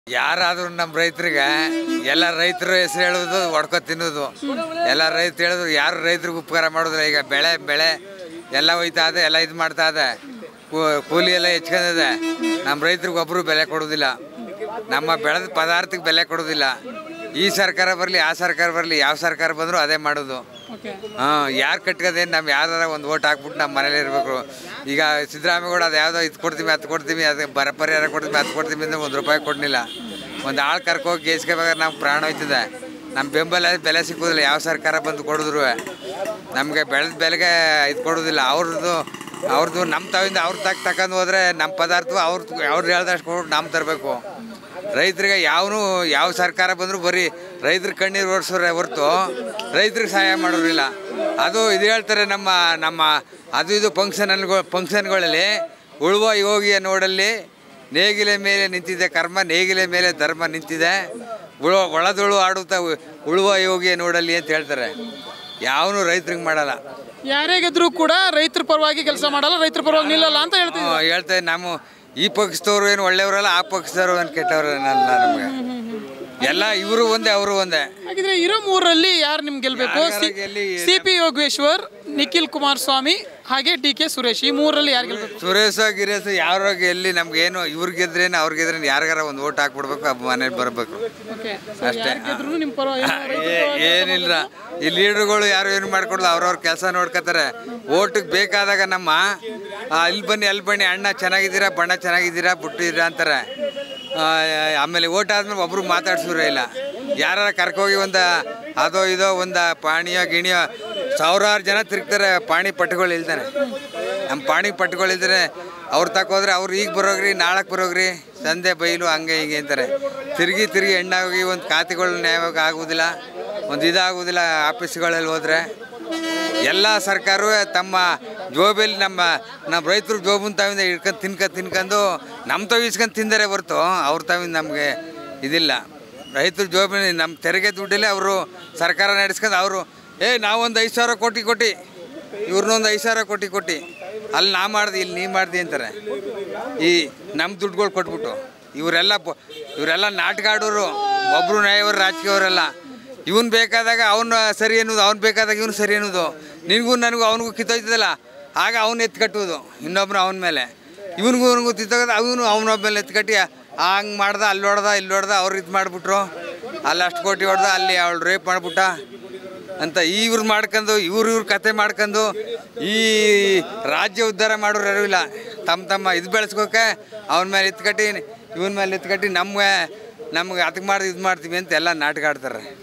ಯಾರಾದ್ರೂ ನಮ್ಮ ರೈತರಿಗೆ ಎಲ್ಲ ರೈತರು ಹೆಸರು ಹೇಳೋದು ಹೊಡ್ಕೊ ತಿನ್ನೋದು ಎಲ್ಲ ರೈತ ಹೇಳಿದ್ರು ಯಾರು ರೈತರಿಗೆ ಉಪಕಾರ ಮಾಡೋದಿಲ್ಲ ಈಗ ಬೆಳೆ ಬೆಳೆ ಎಲ್ಲ ಹೋಯ್ತಾ ಇದೆ ಎಲ್ಲ ಇದು ಮಾಡ್ತಾ ಇದೆ ಕೂ- ಕೂಲಿ ಎಲ್ಲ ಹೆಚ್ಕೊಂಡಿದೆ ನಮ್ಮ ರೈತರಿಗೆ ಒಬ್ಬರು ಬೆಲೆ ಕೊಡೋದಿಲ್ಲ ನಮ್ಮ ಬೆಳೆದ ಪದಾರ್ಥಕ್ಕೆ ಬೆಲೆ ಕೊಡೋದಿಲ್ಲ ಈ ಸರ್ಕಾರ ಬರಲಿ ಆ ಸರ್ಕಾರ ಬರಲಿ ಯಾವ ಸರ್ಕಾರ ಬಂದರೂ ಅದೇ ಮಾಡೋದು ಓಕೆ ಹಾಂ ಯಾರು ಕಟ್ಕೋದೇನು ನಮ್ಮ ಯಾವ್ದಾರ ಒಂದು ಓಟ್ ಹಾಕ್ಬಿಟ್ಟು ನಮ್ಮ ಮನೇಲಿ ಇರಬೇಕು ಈಗ ಸಿದ್ದರಾಮೇಗೌಡ ಅದು ಯಾವುದೋ ಇದು ಕೊಡ್ತೀವಿ ಅದು ಕೊಡ್ತೀವಿ ಅದು ಬರ ಪರಿಹಾರ ಕೊಡ್ತೀವಿ ಅದು ಕೊಡ್ತೀವಿ ಅಂದ್ರೆ ಒಂದು ರೂಪಾಯಿ ಕೊಡಲಿಲ್ಲ ಒಂದು ಆಳು ಕರ್ಕೋಗಿ ಗೇಸ್ಕೋಬೇಕಾದ್ರೆ ನಮ್ಮ ಪ್ರಾಣ ಹೋಯ್ತದೆ ನಮ್ಮ ಬೆಂಬಲ ಬೆಲೆ ಸಿಕ್ಕೋದಿಲ್ಲ ಯಾವ ಸರ್ಕಾರ ಬಂದು ಕೊಡಿದ್ರು ನಮಗೆ ಬೆಳೆದ ಬೆಲೆಗೆ ಇದು ಕೊಡೋದಿಲ್ಲ ಅವ್ರದ್ದು ಅವ್ರದ್ದು ನಮ್ಮ ತಾವಿಂದ ಅವ್ರ ತಕ್ಕ ತಗೊಂಡು ಹೋದ್ರೆ ನಮ್ಮ ಪದಾರ್ಥ ಅವ್ರ ಅವ್ರು ಹೇಳ್ದಷ್ಟು ಕೊಟ್ಟು ನಮ್ಮ ತರಬೇಕು ರೈತರಿಗೆ ಯಾವನು ಯಾವ ಸರ್ಕಾರ ಬಂದರೂ ಬರೀ ರೈತರ ಕಣ್ಣೀರು ಓಡಿಸೋರೆ ಹೊರ್ತು ರೈತರಿಗೆ ಸಹಾಯ ಮಾಡೋರಿಲ್ಲ ಅದು ಇದು ಹೇಳ್ತಾರೆ ನಮ್ಮ ನಮ್ಮ ಅದು ಇದು ಫಂಕ್ಷನ್ಗಳು ಫಂಕ್ಷನ್ಗಳಲ್ಲಿ ಉಳುವ ಯೋಗಿಯ ನೋಡಲ್ಲಿ ನೇಗಿಲೆ ಮೇಲೆ ನಿಂತಿದೆ ಕರ್ಮ ನೇಗಿಲೆ ಮೇಲೆ ಧರ್ಮ ನಿಂತಿದೆ ಉಳ ಒಳದುಳು ಆಡುತ್ತಾ ಉ- ಉಳುವ ಯೋಗಿಯ ನೋಡಲ್ಲಿ ಅಂತ ಹೇಳ್ತಾರೆ ಯಾವನು ರೈತರಿಗೆ ಮಾಡಲ್ಲ ಯಾರೇ ಗೆದ್ರು ಕೂಡ ರೈತರ ಪರವಾಗಿ ಕೆಲಸ ಮಾಡಲ್ಲ ರೈತರ ಪರವಾಗಿ ನಿಲ್ಲಲ್ಲ ಅಂತ ಹೇಳ್ತೀವಿ ಹ್ಮ್, ಹೇಳ್ತಾರೆ ನಮ್ಮ ಈ ಪಕ್ಷದವ್ರು ಏನು ಒಳ್ಳೆಯವರಲ್ಲ ಆ ಪಕ್ಷದವ್ರು ಏನು ಕೆಟ್ಟವ್ರನ್ನಲ್ಲ ನಮಗೆ ಎಲ್ಲ ಇವರು ಒಂದೇ ಅವರು ಒಂದೇ ಹಾಗಿದ್ರೆ ಇರೋ ಮೂರರಲ್ಲಿ ಯಾರು ನಿಮ್ಗೆ ಗೆಲ್ಬೇಕು ಯಾರ್ಯಾರ ಗೆಲ್ಲಿ ಸಿ ಪಿ ಯೋಗೇಶ್ವರ್ ನಿಖಿಲ್ ಕುಮಾರಸ್ವಾಮಿ ಹಾಗೆ ಡಿ ಕೆ ಸುರೇಶ್ ಈ ಮೂರಲ್ಲಿ ಯಾರು ಗೆಲ್ಬೇಕು ಸುರೇಶ ಗಿರೇಶ ಯಾರೋ ಎಲ್ಲಿ ನಮ್ಗೇನು ಇವ್ರು ಗೆದ್ರೇನು ಅವ್ರು ಗೆದ್ರೇನು ಯಾರಿಗಾರ ಒಂದು ಓಟ್ ಹಾಕ್ಬಿಡ್ಬೇಕು ಆ ಮನೇಲಿ ಬರಬೇಕು ಓಕೆ ಅಷ್ಟೇ. ಯಾರು ಗೆದ್ರು ನಿಮ್ಮ ಪರ ಏನು ರೈತರ ಪರವಾಗಿ ಏನಿಲ್ಲ ಈ ಲೀಡ್ರುಗಳು ಯಾರು ಏನು ಮಾಡ್ಕೊಡಲ್ಲ ಅವ್ರವ್ರ ಕೆಲಸ ನೋಡ್ಕೋತಾರೆ ಓಟಿಗೆ ಬೇಕಾದಾಗ ನಮ್ಮ ಆ, ಇಲ್ಲಿ ಬನ್ನಿ ಅಲ್ಲಿ ಬನ್ನಿ ಅಣ್ಣ ಚೆನ್ನಾಗಿದ್ದೀರಾ ಬಣ್ಣ ಚೆನ್ನಾಗಿದ್ದೀರಾ ಬಿಟ್ಟಿದ್ದೀರಾ ಅಂತಾರೆ ಆ, ಆಮೇಲೆ ಓಟ್ ಆದ್ಮೇಲೆ ಒಬ್ರು ಮಾತಾಡ್ಸೋರೇ ಇಲ್ಲ ಯಾರ ಕರ್ಕೋಗಿ ಒಂದು ಅದೋ ಇದೋ ಒಂದು ಪಾಣಿಯೋ ಗಿಣಿಯೋ ಸಾವಿರಾರು ಜನ ತಿರುಗ್ತಾರೆ ಪಾಣಿ ಪಟ್ಟುಗಳು ಇಲ್ದಾನೆ ನಮ್ಮ ಪಾಣಿ ಪಟ್ಟುಗಳು ಇಲ್ದರೆ ಅವ್ರು ತಕೋದ್ರೆ ಅವ್ರು ಈಗ ಬರೋಗ್ರಿ ನಾಳಕ್ಕೆ ಬರೋಗ್ರಿ ಸಂದೆ ಬೈಲು ಹಂಗೆ ಹಿಂಗೆ ಅಂತಾರೆ ತಿರುಗಿ ತಿರುಗಿ ಎಣ್ಣಾಗಿ ಒಂದು ಖಾತೆಗಳು ನ್ಯಾಯವಾಗಿ ಆಗುವುದಿಲ್ಲ ಒಂದು ಇದಾಗುವುದಿಲ್ಲ ಆಫೀಸ್ಗಳಲ್ಲಿ ಹೋದರೆ ಎಲ್ಲ ಸರ್ಕಾರವೇ ತಮ್ಮ ಜೋಬಲ್ಲಿ ನಮ್ಮ ನಮ್ಮ ರೈತರು ಜೋಬನ್ ತಾವಿಂದ ಹಿಡ್ಕೊಂಡು ತಿನ್ಕ ತಿನ್ಕೊಂಡು ನಮ್ಮ ತಾವು ಇಸ್ಕೊಂಡು ತಿಂದರೆ ಹೊರ್ತು ಅವ್ರ ತಾವಿಂದ ನಮಗೆ ಇದಿಲ್ಲ ರೈತರು ಜೋಬಿನ ನಮ್ಮ ತೆರಿಗೆ ದುಡ್ಡಲ್ಲೇ ಅವರು ಸರ್ಕಾರ ನಡೆಸ್ಕೊಂಡು ಅವರು ಏ ನಾವೊಂದು ಐದು ಸಾವಿರ ಕೋಟಿ ಕೊಟ್ಟು ಇವ್ರನ್ನೊಂದು ಐದು ಸಾವಿರ ಕೋಟಿ ಕೊಟ್ಟು ಅಲ್ಲಿ ನಾ ಮಾಡ್ದೆ ಇಲ್ಲಿ ನೀ ಮಾಡ್ದಿ ಅಂತಾರೆ ಈ ನಮ್ಮ ದುಡ್ಡುಗಳು ಕೊಟ್ಬಿಟ್ಟು ಇವರೆಲ್ಲ ಪ- ಇವರೆಲ್ಲ ನಾಟಕ ಆಡೋರು ಒಬ್ಬರು ನ್ಯಾಯವರು ರಾಜಕೀಯವರೆಲ್ಲ ಇವನು ಬೇಕಾದಾಗ ಅವನು ಸರಿ ಅನ್ನೋದು ಅವ್ನು ಬೇಕಾದಾಗ ಇವನು ಸರಿ ಅನ್ನೋದು ನಿನಗೂ ನನಗೂ ಅವನಿಗೂ ಕಿತ್ತೋಯ್ತದಲ್ಲ ಆಗ ಅವನು ಎತ್ತು ಕಟ್ಟುವುದು ಇನ್ನೊಬ್ರು ಅವನ ಮೇಲೆ ಇವನಿಗೂ ಇವನಿಗೂ ತಿತ್ತೋಗೋದು ಅವನು ಅವನೊಬ್ಬ ಮೇಲೆ ಎತ್ತು ಕಟ್ಟಿ ಹಂಗೆ ಮಾಡ್ದ ಅಲ್ಲಿ ಹೊಡ್ದ ಇಲ್ಲಿ ಹೊಡ್ದ ಅವ್ರು ಇದು ಮಾಡಿಬಿಟ್ರು ಅಲ್ಲಿ ಅಷ್ಟು ಕೋಟಿ ಹೊಡ್ದ ಅಲ್ಲಿ ಅವಳು ರೇಪ್ ಮಾಡಿಬಿಟ್ಟ ಅಂತ ಇವ್ರು ಮಾಡ್ಕೊಂಡು ಇವ್ರು ಇವ್ರ ಕತೆ ಮಾಡ್ಕೊಂಡು ಈ ರಾಜ್ಯ ಉದ್ಧಾರ ಮಾಡೋರು ಯಾರೂ ಇಲ್ಲ ತಮ್ಮ ತಮ್ಮ ಇದು ಬೆಳೆಸ್ಕೋಕೆ ಅವನ ಮೇಲೆ ಎತ್ಕಟ್ಟಿ ಇವನ ಮೇಲೆ ಎತ್ಕಟ್ಟಿ ನಮ್ಗೆ ನಮ್ಗೆ ಅದಕ್ಕೆ ಮಾಡಿ ಇದು ಮಾಡ್ತೀವಿ ಅಂತ ಎಲ್ಲ ನಾಟಕ ಆಡ್ತಾರೆ